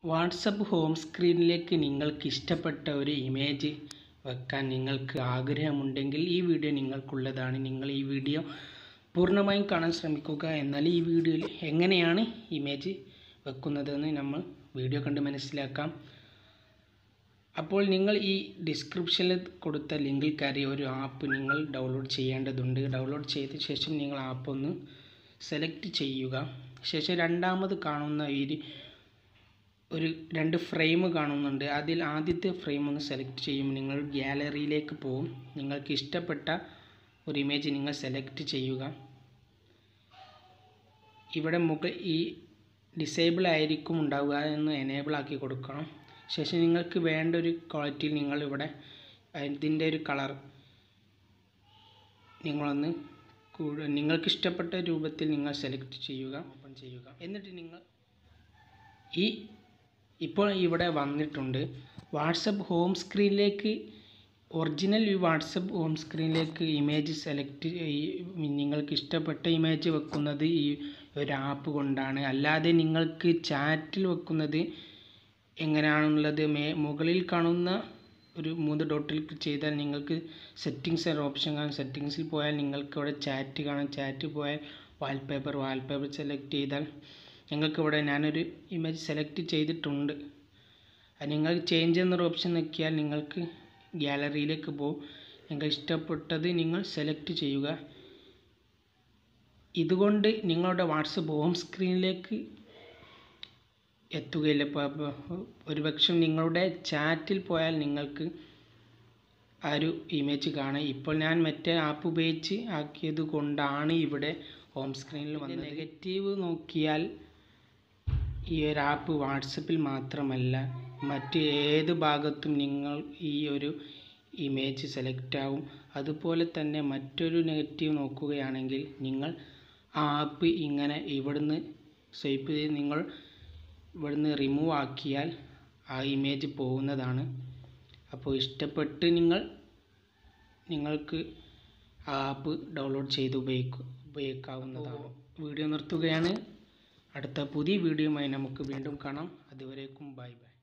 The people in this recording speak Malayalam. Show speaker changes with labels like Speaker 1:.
Speaker 1: വാട്സപ്പ് ഹോം സ്ക്രീനിലേക്ക് നിങ്ങൾക്ക് ഇഷ്ടപ്പെട്ട ഒരു ഇമേജ് വെക്കാൻ നിങ്ങൾക്ക് ആഗ്രഹമുണ്ടെങ്കിൽ ഈ വീഡിയോ നിങ്ങൾക്കുള്ളതാണ് നിങ്ങൾ ഈ വീഡിയോ പൂർണ്ണമായും കാണാൻ ശ്രമിക്കുക എന്നാൽ ഈ വീഡിയോയിൽ എങ്ങനെയാണ് ഇമേജ് വെക്കുന്നതെന്ന് നമ്മൾ വീഡിയോ കണ്ട് മനസ്സിലാക്കാം അപ്പോൾ നിങ്ങൾ ഈ ഡിസ്ക്രിപ്ഷനിൽ കൊടുത്ത ലിങ്കിൽ കയറി ഒരു ആപ്പ് നിങ്ങൾ ഡൗൺലോഡ് ചെയ്യേണ്ടതുണ്ട് ഡൗൺലോഡ് ചെയ്ത ശേഷം നിങ്ങൾ ആപ്പ് ഒന്ന് സെലക്ട് ചെയ്യുക ശേഷം രണ്ടാമത് കാണുന്ന ഈ ഒരു രണ്ട് ഫ്രെയിം കാണുന്നുണ്ട് അതിൽ ആദ്യത്തെ ഫ്രെയിം ഒന്ന് സെലക്ട് ചെയ്യും നിങ്ങൾ ഗ്യാലറിയിലേക്ക് പോകും നിങ്ങൾക്ക് ഇഷ്ടപ്പെട്ട ഒരു ഇമേജ് നിങ്ങൾ സെലക്ട് ചെയ്യുക ഇവിടെ മുകൾ ഈ ഡിസേബിൾ ആയിരിക്കും ഉണ്ടാവുക എന്ന് എനേബിൾ ആക്കി കൊടുക്കണം ശേഷം നിങ്ങൾക്ക് വേണ്ട ഒരു ക്വാളിറ്റിയിൽ നിങ്ങൾ ഇവിടെ ഇതിൻ്റെ ഒരു കളർ നിങ്ങളൊന്ന് കൂടു നിങ്ങൾക്ക് ഇഷ്ടപ്പെട്ട രൂപത്തിൽ നിങ്ങൾ സെലക്ട് ചെയ്യുക ഓപ്പൺ ചെയ്യുക എന്നിട്ട് നിങ്ങൾ ഈ ഇപ്പോൾ ഇവിടെ വന്നിട്ടുണ്ട് വാട്സപ്പ് ഹോം സ്ക്രീനിലേക്ക് ഒറിജിനൽ ഈ വാട്സപ്പ് ഹോം സ്ക്രീനിലേക്ക് ഇമേജ് സെലക്ട് നിങ്ങൾക്ക് ഇഷ്ടപ്പെട്ട ഇമേജ് വെക്കുന്നത് ഈ ഒരു ആപ്പ് കൊണ്ടാണ് അല്ലാതെ നിങ്ങൾക്ക് ചാറ്റിൽ വെക്കുന്നത് എങ്ങനെയാണുള്ളത് മേ മുകളിൽ കാണുന്ന ഒരു മൂന്ന് ഡോട്ടിൽ ക്ലിക്ക് ചെയ്താൽ നിങ്ങൾക്ക് സെറ്റിങ്സ് എന്ന ഓപ്ഷൻ കാണാം സെറ്റിങ്സിൽ പോയാൽ നിങ്ങൾക്ക് ഇവിടെ ചാറ്റ് കാണാം ചാറ്റ് പോയാൽ വാൾപേപ്പർ വാൾപേപ്പർ സെലക്ട് ചെയ്താൽ നിങ്ങൾക്ക് ഇവിടെ ഞാനൊരു ഇമേജ് സെലക്ട് ചെയ്തിട്ടുണ്ട് അത് നിങ്ങൾ ചേഞ്ച് എന്നൊരു ഓപ്ഷൻ നോക്കിയാൽ നിങ്ങൾക്ക് ഗ്യാലറിയിലേക്ക് പോകും നിങ്ങൾ ഇഷ്ടപ്പെട്ടത് നിങ്ങൾ സെലക്ട് ചെയ്യുക ഇതുകൊണ്ട് നിങ്ങളുടെ വാട്സപ്പ് ഹോം സ്ക്രീനിലേക്ക് എത്തുകയില്ല ഇപ്പോൾ ഒരുപക്ഷെ നിങ്ങളുടെ ചാറ്റിൽ പോയാൽ നിങ്ങൾക്ക് ആ ഒരു ഇമേജ് കാണാം ഇപ്പോൾ ഞാൻ മറ്റേ ആപ്പ് ഉപയോഗിച്ച് ആക്കിയത് കൊണ്ടാണ് ഇവിടെ ഹോം സ്ക്രീനിൽ വന്നത് നെഗറ്റീവ് നോക്കിയാൽ ഈ ഒരു ആപ്പ് വാട്സപ്പിൽ മാത്രമല്ല മറ്റ് ഏത് ഭാഗത്തും നിങ്ങൾ ഈ ഒരു ഇമേജ് സെലക്ട് ആവും അതുപോലെ തന്നെ മറ്റൊരു നെഗറ്റീവ് നോക്കുകയാണെങ്കിൽ നിങ്ങൾ ആ ആപ്പ് ഇങ്ങനെ ഇവിടുന്ന് സ്വൈപ്പ് ചെയ്ത് നിങ്ങൾ ഇവിടുന്ന് റിമൂവ് ആക്കിയാൽ ആ ഇമേജ് പോകുന്നതാണ് അപ്പോൾ ഇഷ്ടപ്പെട്ട് നിങ്ങൾ നിങ്ങൾക്ക് ആ ആപ്പ് ഡൗൺലോഡ് ചെയ്ത് ഉപയോഗിക്കുക ഉപയോഗിക്കാവുന്നതാണ് വീഡിയോ നിർത്തുകയാണ് അടുത്ത പുതിയ വീഡിയോയുമായി നമുക്ക് വീണ്ടും കാണാം അതുവരേക്കും ബൈ ബൈ